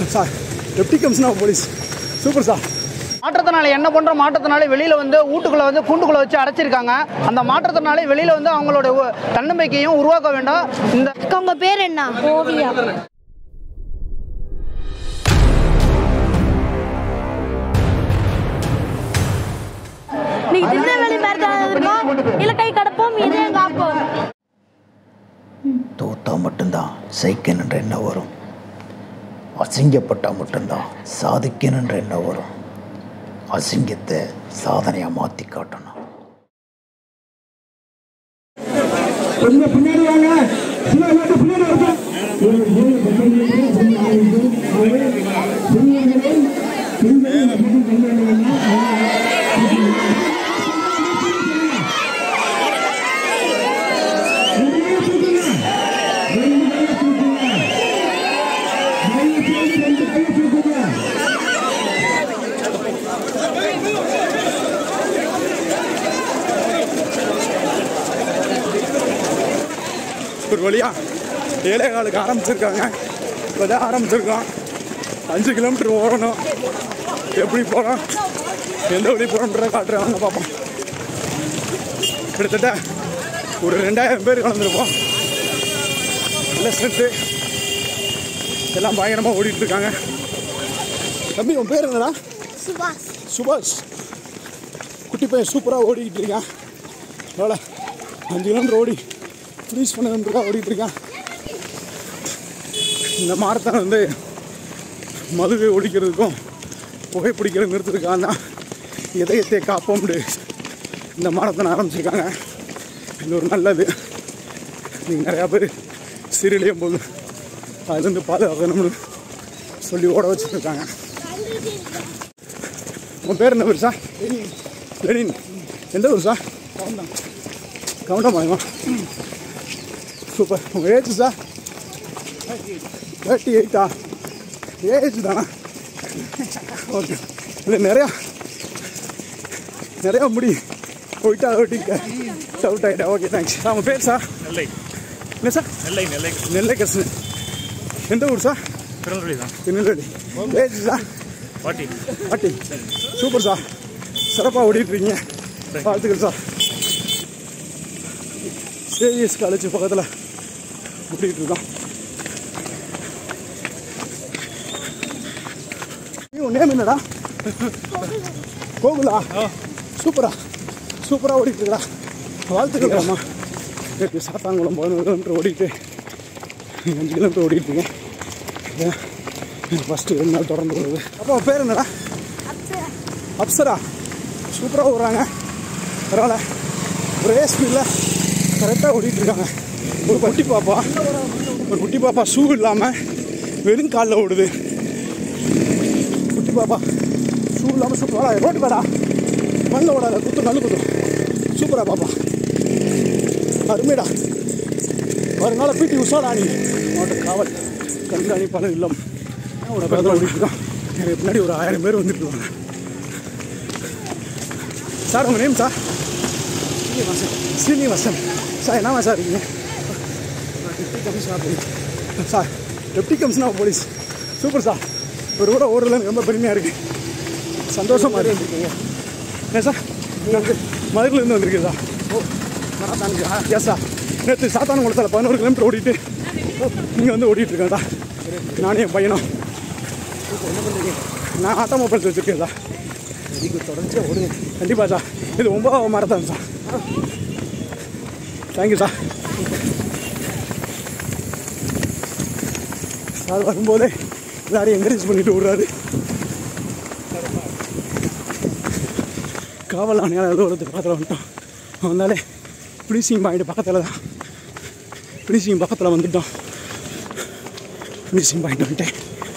Sir எப்படி கம்ஸ்னா police super sir மாற்றத்தினால என்ன பண்ற மாற்றத்தினால வெளியில வந்து வீட்டுக்குள்ள வந்து கூண்டுக்குள்ள வச்சு அடைச்சிருக்காங்க அந்த மாற்றத்தினால வெளியில வந்து அவங்களோட உ- தன்னம்பிக்கையும் உருவாக்க வேண்டும் இந்த உங்க பேர் என்ன ஓவியா நீங்க திருநெல்வேலி மேரத்தான் இருக்கோம் இலக்கை கடப்போம் இதயம் காப்போம் தோத்தா மட்டும்தான் சைக்கணுன்ற எண்ணம் வரும் அசிங்கப்பட்டால் மட்டும்தான் சாதிக்கணுன்ற எண்ணம் வரும் அசிங்கத்தை சாதனையாக மாற்றி காட்டணும் கொஞ்சம் பின்னாடி வாங்க சில பேர் பின்னாடி இருக்கும் ஒரு ஏழு பசங்களுக்கு கொஞ்சம் ஆயுது சிறுவர்களை பெண்களை அப்படி கொண்டு வரணும்னா ஒரு வழியா ஏழை காலுக்கு ஆரம்பிச்சிருக்காங்க இப்போதான் ஆரம்பிச்சிருக்கோம் அஞ்சு கிலோமீட்டர் ஓடணும் எப்படி போகிறோம் எந்த வழி போகிறோன்றத காட்டுறாங்க பார்ப்போம் கிட்டத்தட்ட ஒரு ரெண்டாயிரம் பேர் கலந்துருப்போம் நல்ல ஸ்ட்ரென்த்து எல்லாம் பயங்கரமாக ஓடிட்டு இருக்காங்க தம்பி உன் பேர் என்னடா சுபாஷ் சுபாஷ் குட்டி பையன் சூப்பராக ஓடிக்கிட்டு இருக்கான் எவ்வளோ அஞ்சு கிலோமீட்டர் ஓடி ஃப்ரீஸ் பண்ணதுன்றதுக்காக ஓடிட்டு இருக்கான் இந்த மாரத்தான் வந்து மதுவை ஒழிக்கிறதுக்கும் புகைப்பிடிக்கிறது நிறுத்துறதுக்காக தான் இதயத்தை காப்போம்னு இந்த மாரத்தான் ஆரம்பிச்சிருக்காங்க இது ஒரு நல்லது நீங்கள் நிறையா பேர் சீரியலையும் போது அதுலேருந்து பாதுகாக்கணும்னு சொல்லி ஓட வச்சுருக்காங்க உன் பேர் என்ன பேர் சார் லெனின் எந்த ஊர் சார் கவுண்டம் கவுண்டமாயமா சூப்பர் உங்கள் ஏஜ் சார் தேர்ட்டி எயிட்டா ஏஜ் தானா ஓகே இல்லை நிறையா நிறையா முடி போயிட்டா ஓட்டிக்க டவுட் ஆகிட்டா ஓகே தேங்க்ஸ் சார் உங்கள் பேர் சார் நெல்லை என்ன சார் நெல்லை நெல்லை நெல்லை கிருஷ்ணன் எந்த ஊர் சார் திருநெல்வேலி தான் திருநெல்வேலி ஏஜ் சார் பாட்டி பாட்டி சூப்பர் சார் சிறப்பாக ஓடிட்டு இருக்கீங்க வாழ்த்துக்கள் சார் சேவிஎஸ் காலேஜ் பக்கத்தில் ஓடிட்டு இருக்கோம் உன் நேம் என்னடா கோகுலா சூப்பரா சூப்பராக ஓடிட்டு இருக்கா வாழ்த்துக்கள் அம்மா நேற்று சாத்தாங்குளம் பதினோரு கிலோமீட்டர் ஓடிட்டு அஞ்சு கிலோமீட்டர் ஓடிட்டு இருக்கேன் ஃபஸ்ட்டு ரெண்டு நாள் தொடர்ந்து வருது அப்போ உன் பேர் என்னடா அப்சரா சூப்பராக ஓடுறாங்க பரவாயில்ல ஒரே ஸ்பீடில் கரெக்டாக ஓடிட்டு இருக்காங்க ஒரு குட்டி பாப்பா ஒரு குட்டி பாப்பா ஷூ இல்லாமல் வெறும் காலில் ஓடுது குட்டி பாப்பா ஷூ இல்லாமல் சூப்பராக ரோட்டு பேடா மண்ணில் ஓடாத குத்து நல்ல குத்து சூப்பரா பாப்பா அருமைடா வருங்கால பிடி உஷாடா நீ மாவட்ட காவல் கண்காணிப்பாளர் இல்லம் அவனோட பேர் தான் ஓடிட்டு இருக்கான் எனக்கு பின்னாடி ஒரு ஆயிரம் பேர் வந்துட்டு இருக்காங்க சார் உங்கள் name sir Srinivasan Srinivasan sir என்னவா சார் இருக்கீங்க deputy commissioner police sir deputy commissioner police super sir ஒரு கூட ஓடுறதுல எனக்கு ரொம்ப பெருமையாக இருக்குது சந்தோஷமாக இருக்கீங்க ஏன் சார் மதுரிலேருந்து வந்திருக்கீங்க சார் ஓ மராத்தானுக்கா எஸ் சார் நேற்று சாத்தான குளத்தில் பதினோரு கிலோமீட்டர் ஓடிட்டு இங்கே வந்து ஓடிட்டு இருக்கேன்டா நானே என் பையனும் நான் ஆட்டோ மொபைல்ஸ் வச்சுருக்கேன் சார் இதுக்கு தொடர்ச்சியாக ஓடுங்க கண்டிப்பாக சார் இது ஒன்பதாவது marathon sir thank you sir sir வரும்போதே எல்லாரையும் என்கரேஜ் பண்ணிட்டு விடுறாரு காவல் ஆணையாளர் அலுவலகத்துக்கு பக்கத்தில் வந்துட்டோம் வந்தாலே ஃபினிஷிங் பாயிண்ட் பக்கத்தில் தான் ஃபினிஷிங் பக்கத்தில் வந்துட்டோம் ஃபினிஷிங் பாயிண்ட் வந்துட்டேன்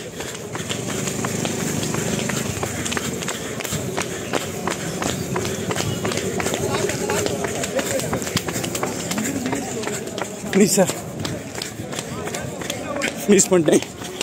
ப்ளீஸ் சார் ப்ளீஸ் பண்ணிட்டேன்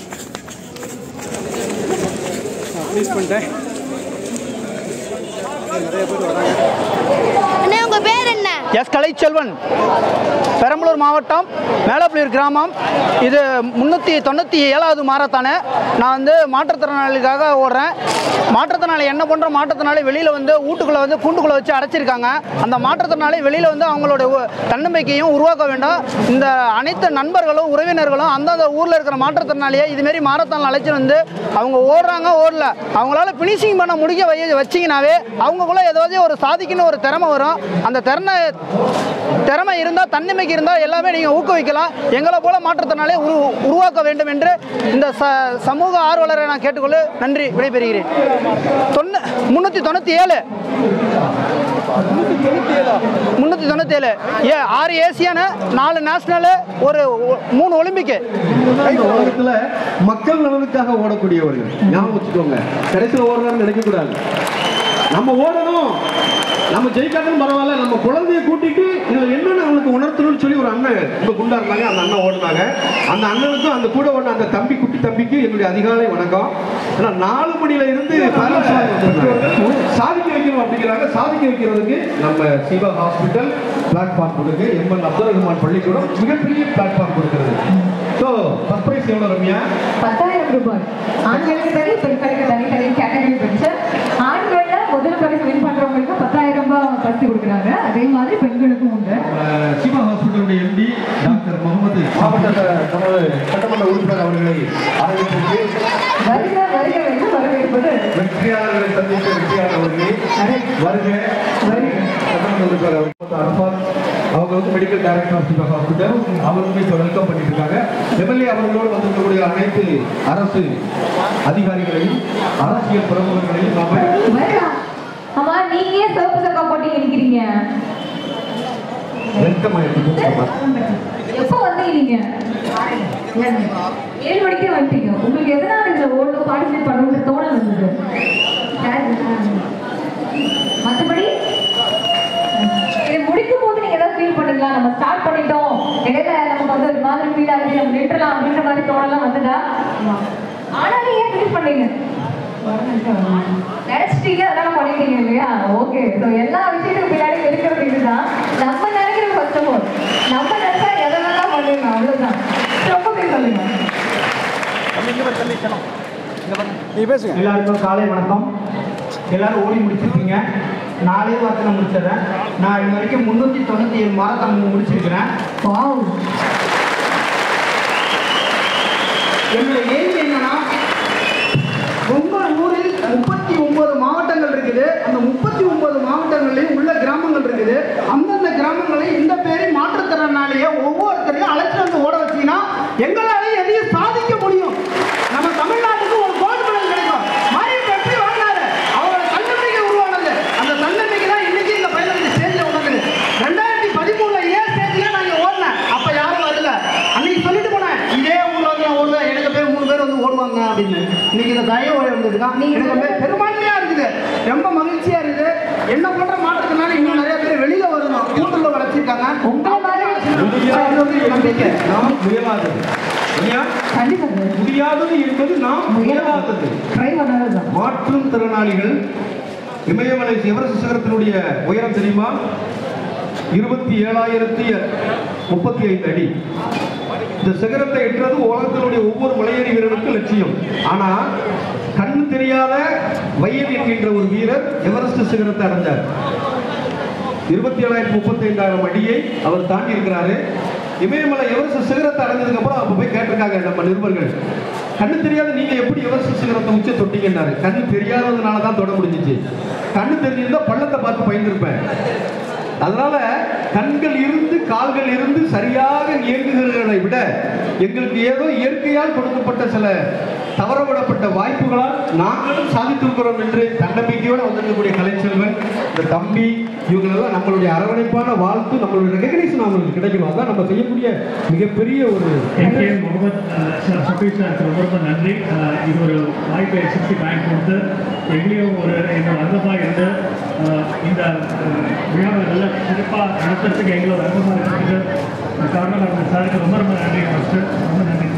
ப்ளீஸ் பண்ணிட்டேன் நிறைய பேர் வராங்க அண்ணே உங்க பேர் என்ன எஸ் கலைச்செல்வன் பெரம்பலூர் மாவட்டம் மேலப்புலியூர் கிராமம் இது முந்நூற்றி தொண்ணூற்றி ஏழாவது மாரத்தானு நான் வந்து மாற்றுத்திறனாளிக்காக ஓடுறேன் மாற்றுத்திறனாளி என்ன பண்ணுற மாற்றுத்திறனாளி வெளியில் வந்து வீட்டுக்குள்ளே வந்து கூண்டுக்குள்ளே வச்சு அடைச்சிருக்காங்க அந்த மாற்றுத்திறனாளி வெளியில் வந்து அவங்களோட உ- தன்னம்பிக்கையும் உருவாக்க வேண்டும் இந்த அனைத்து நண்பர்களும் உறவினர்களும் அந்தந்த ஊரில் இருக்கிற மாற்றுத்திறனாளியை இதுமாரி மாரத்தான் அழைச்சிட்டு வந்து அவங்க ஓடுறாங்க ஓடல அவங்களால ஃபினிஷிங் பண்ண முடிக்க வை வச்சிங்கனாவே அவங்கக்குள்ள ஏதாவது ஒரு சாதிக்கணும் ஒரு திறமை வரும் அந்த திறனை திறமை இருந்தால் தன்னம்பிக்கை இருந்தால் எல்லாமே நீங்கள் ஊக்குவிக்கலாம் எங்களை போல மாற்றுத்திறனாலே உரு உருவாக்க வேண்டும் என்று இந்த ச சமூக ஆர்வலரை நான் கேட்டுக்கொள்ள நன்றி விடைபெறுகிறேன் தொண்ணூ முந்நூற்றி தொண்ணூற்றி ஏழு முந்நூற்றி தொண்ணூற்றி ஏழு ஏ ஆறு ஏசியானு நாலு நேஷனலு ஒரு ஒ- மூணு ஒலிம்பிக்கு இந்த உலகத்துல மக்கள் நலனுக்காக ஓடக்கூடியவர்கள் ஞாபகம் வச்சுக்கோங்க கடைசியில் ஓடுறான்னு நினைக்க கூடாது நம்ம ஓடணும் நம்ம ஜெயிக்காதுன்னு பரவாயில்ல நம்ம குழந்தைய கூட்டிட்டு இதுல என்னன்னு அவனுக்கு உணர்த்தணும்னு சொல்லி ஒரு அண்ணன் ரொம்ப குண்டா இருந்தாங்க அந்த அண்ணன் ஓடுனாங்க அந்த அண்ணனுக்கும் அந்த கூட ஓடின அந்த தம்பி குட்டி தம்பிக்கு என்னுடைய அதிகாலை வணக்கம் ஏன்னா நாலு மணில இருந்து parents எல்லாம் வந்திருந்தாங்க. சாதிக்க வைக்கணும் அப்படிங்கிறாங்க சாதிக்க வைக்கிறதுக்கு நம்ம சிவா ஹாஸ்பிட்டல் பிளாட்ஃபார்ம் கொடுக்கு எம்எல் அப்துல் ரஹ்மான் பள்ளிக்கூடம் மிகப்பெரிய பிளாட்ஃபார்ம் கொடுக்கிறது ஸோ ஃபர்ஸ்ட் ப்ரைஸ் எவ்வளோ ரம்யா பத்தாயிரம் ரூபாய் ஆண்களுக்கு தனி பெண்களுக்கு தனி தனி கேட்டகரி பிரிச்சு ஆண்கள்ல முதல் பரிசு வின் பண்றவங்களுக்கு பத்தாயிரம் ரூபாய் பரிசு கொடுக்குறாங்க அதே மாதிரி பெண்களுக்கும் உண்டு அஹ், சிவா ஹாஸ்பிட்டலுடைய எம்டி டாக்டர் முகமது மாவட்ட நமது சட்டமன்ற உறுப்பினர் அவர்களை ஆரம்பித்து வருக வருக என்று வரவேற்பது வெற்றியாளர்களை சந்தித்த வெற்றியாளர் அவர்களே வருக வருக சட்டமன்ற உறுப்பினர் அவர்கள் அரபாத் அவங்க வந்து medical director of Siva hospital அவர்களுமே இப்போ வெல்கம் பண்ணிட்டு இருக்காங்க எம்எல்ஏ அவர்களோடு வந்திருக்கக்கூடிய அனைத்து அரசு அதிகாரிகளையும் அரசியல் பிரமுகர்களையும் நாம வருகா ஆமா நீங்க ஏன் சிவப்பு சக்கா போட்டு நினைக்கிறீங்க வெல்கம் ஆயிருக்கு எப்போ வந்தீங்க நீங்க ஏழு மணிக்கே வந்துட்டீங்க உங்களுக்கு எதனால இந்த ஓட்டு பார்ட்டிசிபேட் பண்ணணும்னு தோணல் வந்தது மற்றபடி இது முடிக்கும் போது நீங்க ஏதாவது ஃபீல் பண்ணீங்களா நம்ம ஸ்டார்ட் பண்ணிட்டோம் இடையில நமக்கு வந்து ஒரு மாதிரி ஃபீல் ஆகுது நம்ம நின்றுலாம் அப்படின்ற மாதிரி தோணலாம் வந்ததா ஆனாலும் ஏன் ஃபீல் பண்ணீங்க நினைச்சிட்டீங்க அதெல்லாம் பண்ணிட்டீங்க இல்லையா ஓகே ஸோ எல்லா விஷயத்துக்கும் பின்னாடி இருக்கிறது இதுதான் நம்ம நினைக்கிற ஃபர்ஸ்ட் ஆஃப் ஆல் நம்ம நினைச்சா எதை வேணா பண்ணிடலாம் அவ்வளவுதான் ரொம்ப பேர் சொல்லுங்க நீ பேசுங்க எல்லாருக்கும் காலை வணக்கம் எல்லாரும் ஓடி முடிச்சிருக்கீங்க நாலே வாரத்தில் முடிச்சிடுறேன் நான் இது வரைக்கும் முந்நூற்றி தொண்ணூற்றி ஏழு மாரத்தான் முடிச்சிருக்கிறேன் வாவ் என்னோட எய்ம் என்னன்னா உங்கள் ஊரில் முப்பத்தி ஒன்பது மாவட்டங்கள் இருக்குது அந்த முப்பத்தி ஒன்பது மாவட்டங்கள்லையும் உள்ள கிராமங்கள் இருக்குது அந்தந்த கிராமங்களில் இந்த பேரை மாற்றுத்திறனாலேயே ஒவ்வொருத்தரையும் அழைச்சிட்டு வந்து ஓட வச்சீங்கன்னா எங்களாலையும் எதையும் சாதிக்க முடியும் நம்ம தமிழ்நாட்டுக்கு ஒரு கோல்டு மெடல் கிடைக்கும் மாறி வெற்றி வாங்கினாரு அவரோட தன்னம்பிக்கை உருவானது அந்த தன்னம்பிக்கை தான் இன்னைக்கு இந்த பையனுக்கு ஸ்டேஜில் உணர்ந்தது ரெண்டாயிரத்தி பதிமூணுல ஏன் ஸ்டேஜில் நாங்கள் ஓடினேன் அப்போ யாரும் வரல அன்னைக்கு சொல்லிட்டு போனேன் இதே ஊரில் வந்து நான் ஓடுவேன் எனக்கு பேர் மூணு பேர் வந்து ஓடுவாங்க அப்படின்னு இன்னைக்கு இந்த தயவு வந்திருக்கான் எனக்கு ரொம்ப பெரும்பான்மையா இருக்குது ரொம்ப மகிழ்ச்சியா இருக்குது என்ன போன்ற மாற்றத்தினால இன்னும் நிறைய பேர் வெளியில வரணும் கூட்டுல வளர்ச்சிருக்காங்க உங்களை மாதிரி முடியாதது என்பது நாம் முயலாதது இல்லையா? கண்டிப்பா சார் முடியாதது என்பது நாம் முயலாதது ட்ரை பண்ணாலும் தான் மாற்றும் திறனாளிகள் இமயமலை எவரெஸ்ட் சிகரத்தினுடைய உயரம் தெரியுமா இருபத்தி ஏழாயிரத்தி முப்பத்தி ஐந்து அடி இந்த சிகரத்தை எட்டுறது உலகத்தினுடைய ஒவ்வொரு மலையேறி வீரனுக்கும் லட்சியம் ஆனா கண்ணு தெரியாத வயல் என்கின்ற ஒரு வீரர் எவரெஸ்ட் சிகரத்தை அடைஞ்சார் இருபத்தி ஏழாயிரத்தி முப்பத்தி ஐந்தாயிரம் அடியை அவர் தாண்டி இருக்கிறாரு இமயமலை எவரெஸ்ட் சிகரத்தை அடைஞ்சதுக்கு அப்புறம் அப்ப போய் கேட்டிருக்காங்க நம்ம நிருபர்கள் கண்ணு தெரியாத நீங்க எப்படி எவரெஸ்ட் சிகரத்தை உச்ச தொட்டீங்கன்னாரு கண்ணு தெரியாததுனால தான் தொட முடிஞ்சிச்சு கண்ணு தெரிஞ்சிருந்தா பள்ளத்தை பார்த்து பயந்துருப்பேன் அதனால கண்கள் இருந்து கால்கள் இருந்து சரியாக இயங்குகிறதை விட எங்களுக்கு ஏதோ இயற்கையால் கொடுக்கப்பட்ட சில தவறவிடப்பட்ட வாய்ப்புகளால் நாங்களும் சாதித்திருக்கிறோம் என்று தன்னம்பிக்கையோடு வந்திருக்கக்கூடிய கலைச்செல்வன் இந்த தம்பி இவங்களெல்லாம் நம்மளுடைய அரவணைப்பான வாழ்த்து நம்மளுடைய ரெகக்னேஷன் அவங்களுக்கு கிடைக்கணும் அதான் நம்ம செய்யக்கூடிய மிகப்பெரிய ஒரு என்கே முகமது சபீர் சாருக்கு ரொம்ப ரொம்ப நன்றி அஹ், இது ஒரு வாய்ப்பை எஸ்எஸ்சி பேங்க் கொடுத்து எங்கேயும் ஒரு என்னோட அங்கமாக இருந்து அஹ், இந்த அஹ், விழாவை நல்லா சிறப்பாக நடத்துறதுக்கு எங்களோட அங்கமாக இருக்கிறதுக்கு காரணம் நம்ம சாருக்கு ரொம்ப ரொம்ப நன்றி ஃபஸ்ட்டு ரொம்ப நன்றி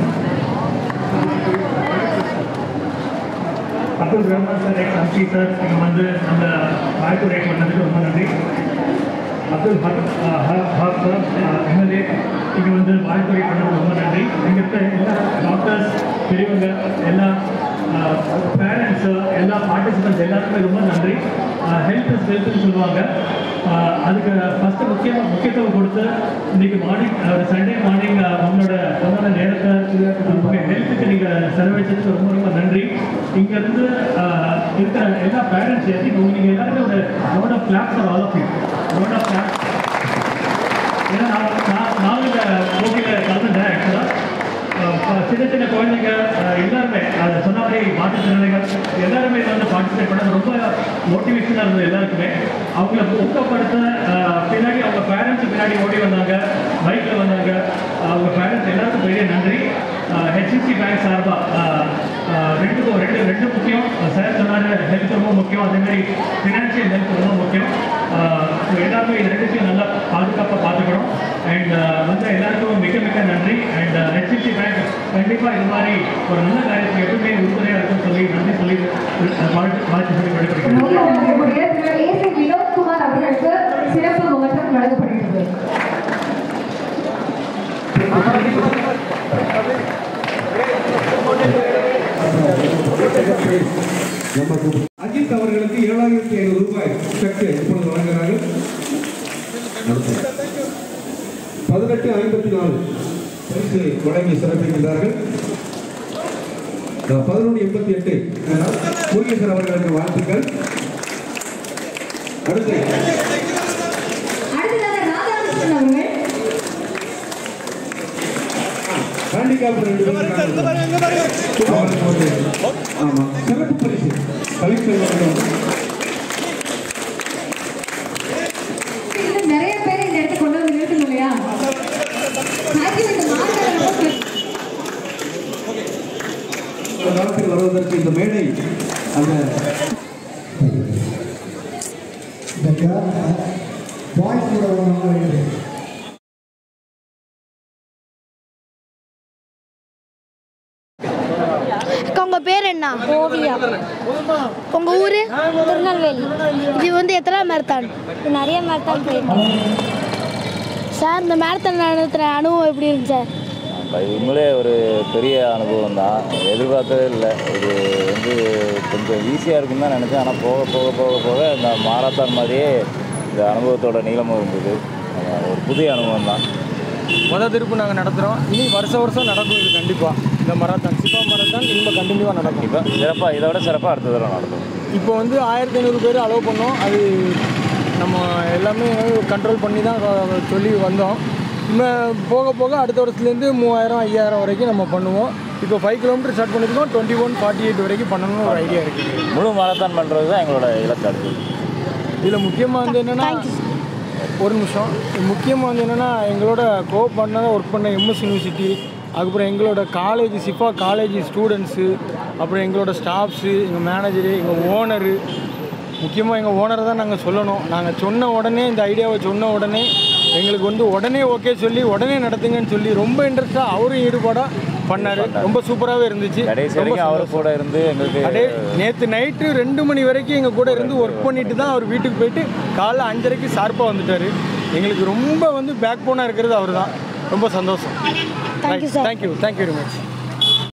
Abdul Rahman sir ex MP sir இங்கே வந்து நம்ம வாய்ப்பு ரேட் பண்ணதுக்கு ரொம்ப நன்றி அப்துல் ஹாப் சார் எம்எல்ஏ இங்கே வந்து வாழ்த்துறை பண்ணது ரொம்ப நன்றி இங்கே இருக்க எல்லா டாக்டர்ஸ் பெரியவங்க எல்லா பேரண்ட்ஸு எல்லா பார்ட்டிசிபெண்ட்ஸ் எல்லாருக்குமே ரொம்ப நன்றி ஹெல்த் இஸ் வெல்த்னு சொல்லுவாங்க ஆஹ் அதுக்கு ஃபஸ்ட்டு முக்கியமாக முக்கியத்துவம் கொடுத்து இன்னைக்கு மார்னிங் ஒரு சண்டே மார்னிங் உங்களோட உங்களோட நேரத்தை உங்கள் ஹெல்த்துக்கு நீங்கள் செலவழிச்சதுக்கு ரொம்ப ரொம்ப நன்றி இங்கேருந்து இருக்கிற எல்லா பேரண்ட்ஸ் ஐ நீங்கள் எல்லாருமே ஒரு load of claps are all of you load of claps ஏன்னா நான் நான் நானும் இந்த போட்டியில் கலந்துட்டேன் ஆக்சுவலாக சின்ன சின்ன குழந்தைங்க அஹ், எல்லாருமே அதை சொன்ன மாதிரி மாற்றுத்திறனாளிகள் எல்லாருமே இதில் வந்து பார்ட்டிசிபேட் பண்ணது ரொம்ப மோட்டிவேஷனாக இருந்தது எல்லாருக்குமே அவங்கள ஊக்கப்படுத்த அஹ், பின்னாடி அவங்க பேரண்ட்ஸ் பின்னாடி ஓடி வந்தாங்க பைக்கில் வந்தாங்க அவங்க பேரண்ட்ஸ் எல்லாருக்கும் பெரிய நன்றி ஹெச்எஸ்சி பேங்க் சார்பாக ரெண்டுக்கும் ரெண்டு ரெண்டு முக்கியம் சார் சொன்னார் ஹெல்த் ரொம்ப முக்கியம் அதே மாதிரி ஃபினான்ஷியல் ஹெல்த் ரொம்ப முக்கியம் அஹ், so எல்லாருமே இது ரெண்டுத்தையும் நல்லா பாதுகாப்பாக பார்த்துக்கணும் அண்ட் வந்து எல்லாருக்கும் மிக மிக நன்றி அண்ட் ஹெச்எஸ்சி பேங்க் கண்டிப்பாக இது மாதிரி ஒரு நல்ல காரியத்துக்கு எப்பவுமே உறுதுணையாக இருக்கும்னு சொல்லி நன்றி சொல்லி அஹ், வாழ்த்து வாழ்த்து சொல்லி விடைபெறுகிறேன் ஏசி வினோத்குமார் அவர்களுக்கு சிறப்பு முகற்றம் வழங்கப்படுகிறது அஜித் அவர்களுக்கு ஏழாயிரத்தி ஐநூறு ரூபாய் செக் இப்பொழுது வழங்குகிறார்கள் பதினெட்டு ஐம்பத்தி நாலு பரிசு வழங்கி சிறப்பிக்கின்றார்கள் பதினொன்று எண்பத்தி எட்டு முருகேசன் அவர்களுக்கு வாழ்த்துக்கள் அடுத்து அடுத்ததாக ராதாகிருஷ்ணன் அவர்கள் ஹேண்டிகாப் ரெண்டு பேர் இருக்காங்க. அவங்களுக்கு ஒரு- ஆமா சிறப்பு பரிசு கலைச்செல்வம் அவர்கள் இன்னும் நிறைய பேர் இந்த இடத்துக்கு கொண்டு வந்து நிறுத்தணும் இல்லையா Actually, இந்த மாநில ரொம்ப இந்த காலத்தில் வருவதற்கு இந்த மேடை அந்த பாய்ஸ் கூட வருவாங்க அக்கா, உங்க பேர் என்ன ஓவியா உங்க ஊரு திருநெல்வேலி இது வந்து எத்தனை மேரத்தான் நிறைய மேரத்தான் போயிருக்கேன் சார் இந்த மேரத்தான் நடத்துகிற அனுபவம் எப்படி இருந்துச்சு சார் அது உண்மையிலே ஒரு பெரிய அனுபவம் தான் எதிர்பார்க்கவே இல்லை இது வந்து கொஞ்சம் ஈஸியாக இருக்குன்னு தான் நினச்சேன் ஆனால் போக போக போக போக இந்த மாரத்தான் மாதிரியே இந்த அனுபவத்தோட நீளமும் இருந்தது ஆஹ் ஒரு புதிய அனுபவம் தான் மொதல் திருப்பு நாங்கள் நடத்துகிறோம் இனி வருஷ வருஷம் நடக்கும் இது கண்டிப்பாக இந்த மராத்தான் சிப்பா மராத்தான் இனிமேல் கண்டினியூவாக நடக்கும் இப்போ சிறப்பாக இதை விட சிறப்பாக அடுத்த தடவை நடக்கும் இப்போ வந்து ஆயிரத்தி ஐநூறு பேர் அலோவ் பண்ணோம் அது நம்ம எல்லாமே கண்ட்ரோல் பண்ணி தான் கொ- சொல்லி வந்தோம் இன்னும் போக போக அடுத்த வருஷத்துலேருந்து மூவாயிரம் ஐயாயிரம் வரைக்கும் நம்ம பண்ணுவோம் இப்போ ஃபைவ் கிலோமீட்டர் ஸ்டார்ட் பண்ணியிருக்கோம் டுவெண்ட்டி ஒன் ஃபார்ட்டி எயிட் வரைக்கும் பண்ணணும்னு ஒரு ஐடியா இருக்குது முழு மாரத்தான் பண்ணுறது தான் எங்களோட இலக்கு அடுத்தது இதில் முக்கியமாக வந்து என்னென்னா ஒரு நிமிஷம் முக்கியமாக வந்து என்னென்னா எங்களோட கோ பண்ணதாக ஒர்க் பண்ண எம்எஸ் யூனிவர்சிட்டி அதுக்கப்புறம் எங்களோட காலேஜ் சிஃபா காலேஜ் ஸ்டூடெண்ட்ஸு அப்புறம் எங்களோட ஸ்டாஃப்ஸு எங்கள் மேனேஜரு எங்கள் ஓனரு முக்கியமாக எங்கள் ஓனரை தான் நாங்கள் சொல்லணும் நாங்கள் சொன்ன உடனே இந்த ஐடியாவை சொன்ன உடனே எங்களுக்கு வந்து உடனே ஓகே சொல்லி உடனே நடத்துங்கன்னு சொல்லி ரொம்ப இன்ட்ரெஸ்ட்டாக அவரும் ஈடுபாடாக பண்ணார் ரொம்ப சூப்பராகவே இருந்துச்சு கடைசி ரொம்ப வரைக்கும் அவர் சந்தோஷம். கூட இருந்து எங்களுக்கு அடே நேற்று நைட்டு ரெண்டு மணி வரைக்கும் எங்கள் கூட இருந்து ஒர்க் பண்ணிட்டு தான் அவர் வீட்டுக்கு போயிட்டு காலைல அஞ்சரைக்கு ஷார்ப்பாக வந்துட்டார் எங்களுக்கு ரொம்ப வந்து பேக் போனாக இருக்கிறது அவர் தான் ரொம்ப சந்தோஷம் Thank you, sir. Thank you thank you very much